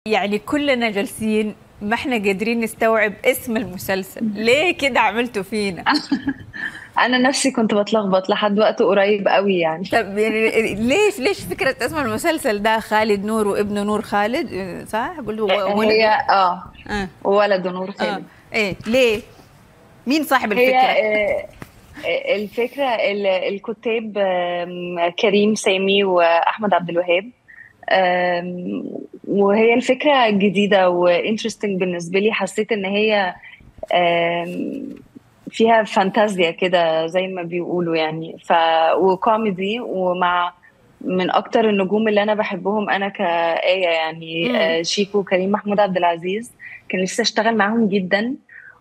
يعني كلنا جالسين ما احنا قادرين نستوعب اسم المسلسل ليه كده عملتوا فينا انا نفسي كنت بتلخبط لحد وقت قريب قوي يعني طب يعني ليش ليش فكره اسم المسلسل ده خالد نور وابنه نور خالد صح قلت هي اه آه. وولده نور آه. خالد ايه ليه مين صاحب هي الفكره آه، آه، الفكره ال- الكتاب آم، كريم سامي واحمد عبد الوهاب آم، وهي الفكره جديده وانترستنج بالنسبه لي حسيت ان هي آم، فيها فانتازيا كده زي ما بيقولوا يعني ف وكوميدي ومع من اكتر النجوم اللي انا بحبهم انا كآية يعني مم. آه، شيكو وكريم محمود عبد العزيز كان نفسي اشتغل معاهم جدا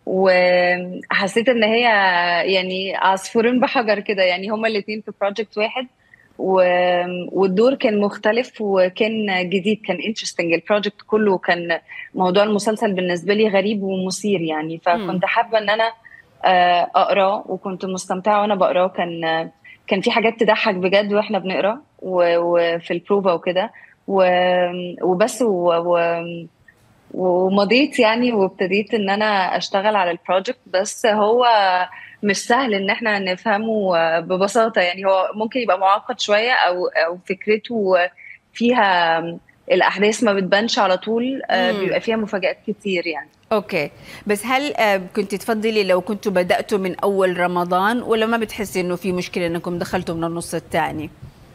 وحسيت ان هي يعني عصفورين بحجر كده يعني هما الاتنين في بروجكت واحد و... والدور كان مختلف وكان جديد كان انترستنج البروجكت كله كان موضوع المسلسل بالنسبه لي غريب ومثير يعني فكنت حابه ان انا آه، اقراه وكنت مستمتعه وانا بقراه كان كان في حاجات تضحك بجد واحنا بنقرا و- وفي البروفا وكده و- وبس و... و... ومضيت يعني وابتديت ان انا اشتغل على البروجكت بس هو مش سهل ان احنا نفهمه ببساطة يعني هو ممكن يبقى معقد شوية او او فكرته فيها الاحداث ما بتبانش على طول آه، مم. بيبقى فيها مفاجآت كتير يعني اوكي بس هل آه، كنت تفضلي لو كنتوا بداتوا من اول رمضان ولا ما بتحسي انه في مشكله انكم دخلتوا من النص الثاني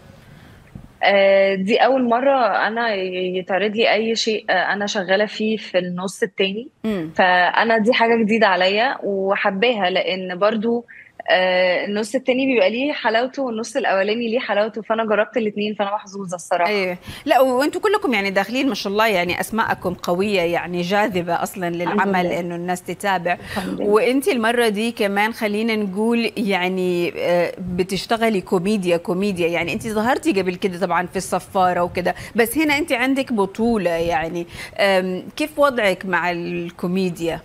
آه، دي أول مرة أنا يتعرض لي أي شيء آه، أنا شغالة فيه في النص التاني امم فانا دي حاجه جديده عليا وحباها لان برضو آه، النص التاني بيبقى ليه حلاوته والنص الاولاني ليه حلاوته فانا جربت الاثنين فانا محظوظه الصراحه ايوه لا وانتم كلكم يعني داخلين ما شاء الله يعني اسماءكم قويه يعني جاذبه اصلا للعمل لله. انه الناس تتابع الحمد لله. وانت المره دي كمان خلينا نقول يعني آه، بتشتغلي كوميديا كوميديا يعني انت ظهرتي قبل كده طبعا في الصفاره وكده بس هنا انت عندك بطوله يعني آم، كيف وضعك مع الكوميديا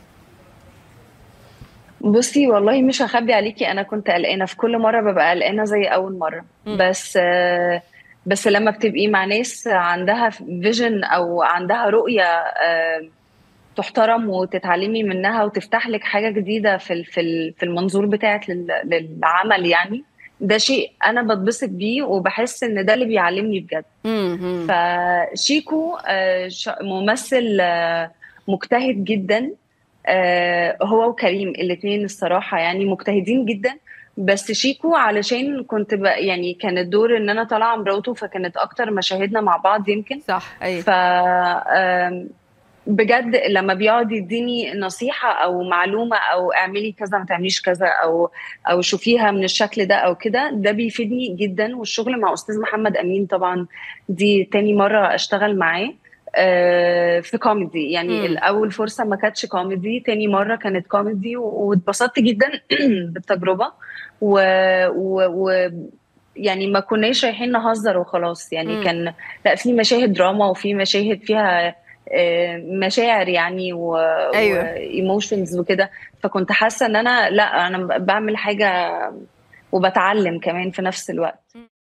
بصي والله مش هخبي عليكي انا كنت قلقانه في كل مره ببقى قلقانه زي اول مره مم. بس آه، بس لما بتبقي مع ناس عندها فيجن او عندها رؤيه آه، تحترم وتتعلمي منها وتفتح لك حاجه جديده في ال- في ال- في المنظور بتاعك لل- للعمل يعني ده شيء انا بتبسط بيه وبحس ان ده اللي بيعلمني بجد مم. فشيكو آه، ش- ممثل آه، مجتهد جدا آه، هو وكريم الاثنين الصراحة يعني مجتهدين جدا بس شيكو علشان كنت ب... يعني كان الدور ان انا طالعة مراته فكانت اكتر مشاهدنا مع بعض يمكن صح ايوه ف آم، بجد لما بيقعد يديني نصيحة أو معلومة أو اعملي كذا ما تعمليش كذا أو أو شوفيها من الشكل ده أو كده ده بيفيدني جدا والشغل مع أستاذ محمد أمين طبعا دي تاني مرة أشتغل معاه آه، في كوميدي يعني مم. الأول فرصة ما كانتش كوميدي تاني مرة كانت كوميدي و- واتبسطت جدا بالتجربة و, و, و يعني ما كناش رايحين نهزر وخلاص يعني مم. كان لا في مشاهد دراما وفي مشاهد فيها آه، مشاعر يعني و أيوة. ايموشنز وكده فكنت حاسه ان انا لا انا بعمل حاجه وبتعلم كمان في نفس الوقت